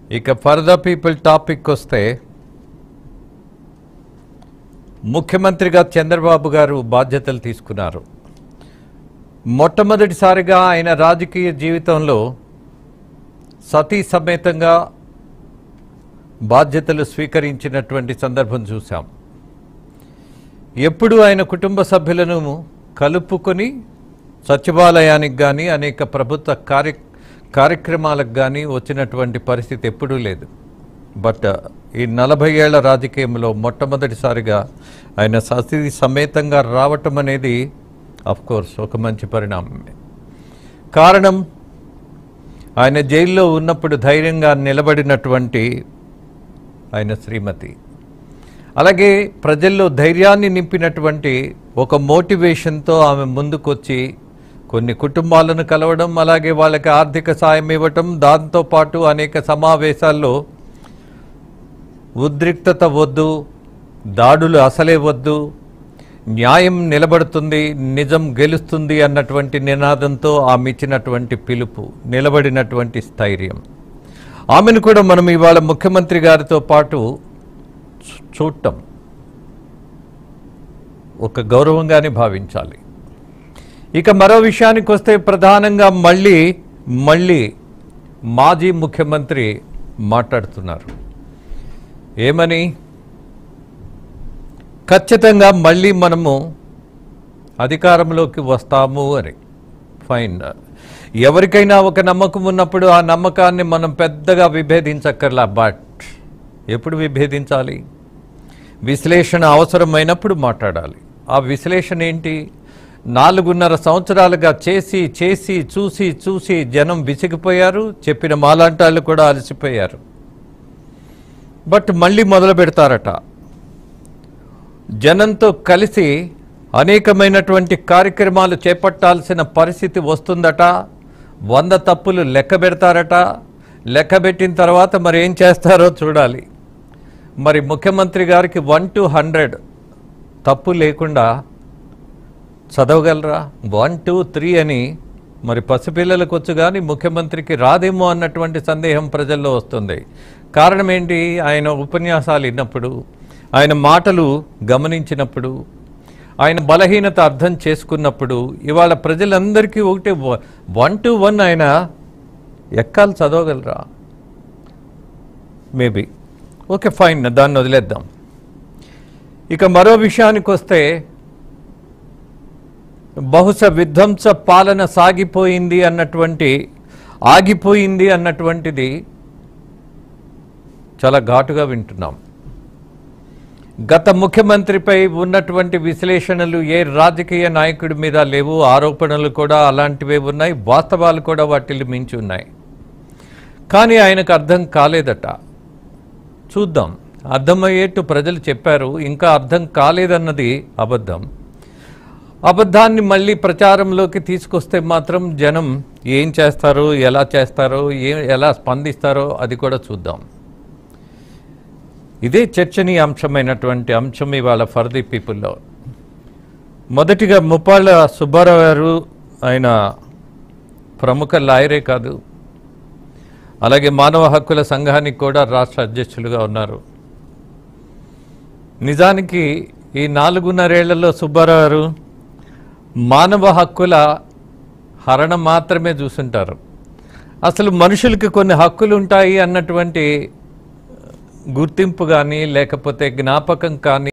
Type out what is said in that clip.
ఇక for the people topic వస్తే ముఖ్యమంత్రిగా చంద్రబాబు గారు బాధ్యతలు తీసుకున్నారు మొట్టమొదటిసారిగా ఆయన రాజకీయ జీవితంలో సతీ సమేతంగా బాధ్యతలు స్వీకరించినటువంటి సందర్భం చూశాం ఎప్పుడు ఆయన కుటుంబ సభ్యులను కలుపుకొని సచివాలయానికి కానీ అనేక ప్రభుత్వ కార్య కార్యక్రమాలకు కానీ వచ్చినటువంటి పరిస్థితి ఎప్పుడూ లేదు బట్ ఈ నలభై ఏళ్ల రాజకీయంలో మొట్టమొదటిసారిగా ఆయన సతీ సమేతంగా రావటం అనేది కోర్స్ ఒక మంచి పరిణామమే కారణం ఆయన జైల్లో ఉన్నప్పుడు ధైర్యంగా నిలబడినటువంటి ఆయన శ్రీమతి అలాగే ప్రజల్లో ధైర్యాన్ని నింపినటువంటి ఒక మోటివేషన్తో ఆమె ముందుకొచ్చి కొన్ని కుటుంబాలను కలవడం అలాగే వాళ్ళకి ఆర్థిక సాయం ఇవ్వటం దాంతోపాటు అనేక సమావేశాల్లో ఉద్రిక్తత వద్దు దాడులు అసలే వద్దు న్యాయం నిలబడుతుంది నిజం గెలుస్తుంది అన్నటువంటి నినాదంతో ఆమె ఇచ్చినటువంటి పిలుపు నిలబడినటువంటి స్థైర్యం ఆమెను కూడా మనం ఇవాళ ముఖ్యమంత్రి గారితో పాటు చూ- చూడటం ఒక గౌరవంగానే భావించాలి ఇక మరో విషయానికి వస్తే ప్రధానంగా మళ్ళీ మళ్ళీ మాజీ ముఖ్యమంత్రి మాట్లాడుతున్నారు ఏమని ఖచ్చితంగా మళ్ళీ మనము అధికారంలోకి వస్తాము అని ఫైన్ ఎవరికైనా ఒక నమ్మకం ఉన్నప్పుడు ఆ నమ్మకాన్ని మనం పెద్దగా విభేదించక్కర్లా బట్ ఎప్పుడు విభేదించాలి విశ్లేషణ అవసరమైనప్పుడు మాట్లాడాలి ఆ విశ్లేషణ ఏంటి నాలుగున్నర సంవత్సరాలుగా చేసి చేసి చూసి చూసి జనం విసిగిపోయారు చెప్పిన మాలాంటాళ్ళు కూడా అలసిపోయారు బట్ మళ్ళీ మొదలు పెడతారట జనంతో కలిసి అనేకమైనటువంటి కార్యక్రమాలు చేపట్టాల్సిన పరిస్థితి వస్తుందట వంద తప్పులు లెక్క పెడతారట లెక్క పెట్టిన తర్వాత మరి ఏం చేస్తారో చూడాలి మరి ముఖ్యమంత్రి గారికి వన్ టు హండ్రెడ్ తప్పు లేకుండా చదవగలరా వన్ టూ త్రీ అని మరి పసిపిల్లలకు వచ్చు కానీ ముఖ్యమంత్రికి రాదేమో అన్నటువంటి సందేహం ప్రజల్లో వస్తుంది కారణం ఏంటి ఆయన ఉపన్యాసాలు విన్నప్పుడు ఆయన మాటలు గమనించినప్పుడు ఆయన బలహీనత అర్థం చేసుకున్నప్పుడు ఇవాళ ప్రజలందరికీ ఒకటి వన్ టు వన్ ఆయన ఎక్కాలు చదవగలరా మేబీ ఓకే ఫైన్ దాన్ని వదిలేద్దాం ఇక మరో విషయానికి వస్తే బహుశా విధ్వంస పాలన సాగిపోయింది అన్నటువంటి ఆగిపోయింది అన్నటువంటిది చాలా ఘాటుగా వింటున్నాం గత ముఖ్యమంత్రిపై ఉన్నటువంటి విశ్లేషణలు ఏ రాజకీయ నాయకుడి మీద లేవు ఆరోపణలు కూడా అలాంటివే ఉన్నాయి వాస్తవాలు కూడా వాటిని మించి ఉన్నాయి కానీ ఆయనకు అర్థం కాలేదట చూద్దాం అర్థమయ్యేట్టు ప్రజలు చెప్పారు ఇంకా అర్థం కాలేదన్నది అబద్ధం అబద్ధాన్ని మళ్ళీ ప్రచారంలోకి తీసుకొస్తే మాత్రం జనం ఏం చేస్తారో ఎలా చేస్తారో ఏ ఎలా స్పందిస్తారో అది కూడా చూద్దాం ఇదే చర్చనీయాంశమైనటువంటి అంశం ఇవాళ ఫర్ ది పీపుల్లో మొదటిగా ముప్పాళ్ళ సుబ్బారావు గారు ఆయన ప్రముఖ లాయరే కాదు అలాగే మానవ హక్కుల సంఘానికి కూడా రాష్ట్ర అధ్యక్షులుగా ఉన్నారు నిజానికి ఈ నాలుగున్నరేళ్లలో సుబ్బారావు గారు మానవ హక్కుల హరణ మాత్రమే చూసుంటారు అసలు మనుషులకి కొన్ని హక్కులు ఉంటాయి అన్నటువంటి గుర్తింపు కానీ లేకపోతే జ్ఞాపకం కానీ